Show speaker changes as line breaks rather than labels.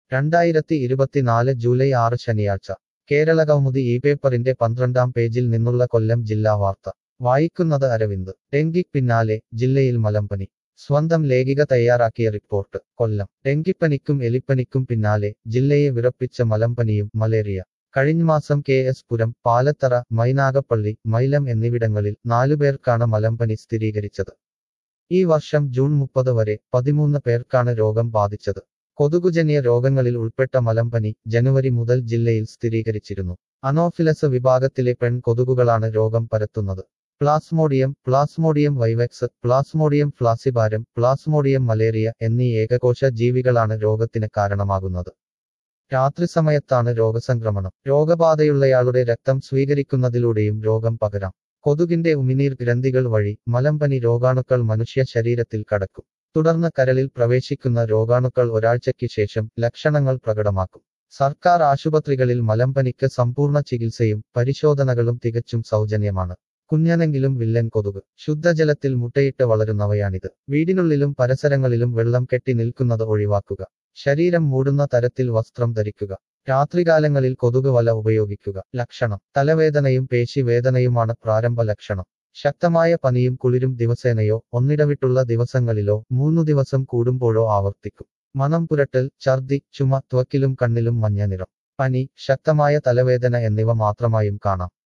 രണ്ടായിരത്തി ഇരുപത്തിനാല് ജൂലൈ ആറ് ശനിയാഴ്ച കേരളകൗമുദി ഈ പേപ്പറിന്റെ പന്ത്രണ്ടാം പേജിൽ നിന്നുള്ള കൊല്ലം ജില്ലാ വാർത്ത വായിക്കുന്നത് അരവിന്ദ് ഡെങ്കിക്ക് പിന്നാലെ ജില്ലയിൽ മലമ്പനി സ്വന്തം ലേഖിക തയ്യാറാക്കിയ റിപ്പോർട്ട് കൊല്ലം ഡെങ്കിപ്പനിക്കും എലിപ്പനിക്കും പിന്നാലെ ജില്ലയെ വിറപ്പിച്ച മലമ്പനിയും മലേറിയ കഴിഞ്ഞമാസം കെ എസ് പുരം പാലത്തറ മൈനാഗപ്പള്ളി മൈലം എന്നിവിടങ്ങളിൽ നാലുപേർക്കാണ് മലമ്പനി സ്ഥിരീകരിച്ചത് ഈ വർഷം ജൂൺ മുപ്പത് വരെ പതിമൂന്ന് പേർക്കാണ് രോഗം ബാധിച്ചത് കൊതുകുജന്യ രോഗങ്ങളിൽ ഉൾപ്പെട്ട മലമ്പനി ജനുവരി മുതൽ ജില്ലയിൽ സ്ഥിരീകരിച്ചിരുന്നു അനോഫിലസ് വിഭാഗത്തിലെ പെൺ കൊതുകുകളാണ് രോഗം പരത്തുന്നത് plasmodium plasmodium vivax plasmodium falciparum plasmodium malaria എന്നീ ഏകകോശ ജീവികളാണ് രോഗത്തിന് കാരണമാകുന്നത് രാത്രി സമയത്താണ് രോഗസംക്രമണം രോഗബാധയുള്ളയാളുടെ രക്തം സ്വീകരിക്കുന്നതിലൂടെയും രോഗം പകരാം കൊതുകിന്റെ ഉമിനീർ ഗ്രന്ഥികൾ വഴി മലമ്പനി രോഗാണുക്കൾ മനുഷ്യ ശരീരത്തിൽ കടക്കും തുടർന്ന് കരളിൽ പ്രവേശിക്കുന്ന രോഗാണുക്കൾ ഒരാഴ്ചയ്ക്ക് ശേഷം ലക്ഷണങ്ങൾ പ്രകടമാക്കും സർക്കാർ ആശുപത്രികളിൽ മലമ്പനിക്ക് സമ്പൂർണ്ണ ചികിത്സയും പരിശോധനകളും തികച്ചും സൗജന്യമാണ് കുഞ്ഞനെങ്കിലും വില്ലൻ കൊതുക് ശുദ്ധജലത്തിൽ മുട്ടയിട്ട് വളരുന്നവയാണിത് വീടിനുള്ളിലും പരിസരങ്ങളിലും വെള്ളം കെട്ടി നിൽക്കുന്നത് ഒഴിവാക്കുക ശരീരം മൂടുന്ന തരത്തിൽ വസ്ത്രം ധരിക്കുക രാത്രികാലങ്ങളിൽ കൊതുക് വല ഉപയോഗിക്കുക ലക്ഷണം തലവേദനയും പേശിവേദനയുമാണ് പ്രാരംഭ ലക്ഷണം ശക്തമായ പനിയും കുളിരും ദിവസേനയോ ഒന്നിടവിട്ടുള്ള ദിവസങ്ങളിലോ മൂന്നു ദിവസം കൂടുമ്പോഴോ ആവർത്തിക്കും മണം പുരട്ടൽ ഛർദി ചുമ ത്വക്കിലും കണ്ണിലും മഞ്ഞ നിറം പനി ശക്തമായ തലവേദന എന്നിവ മാത്രമായും കാണാം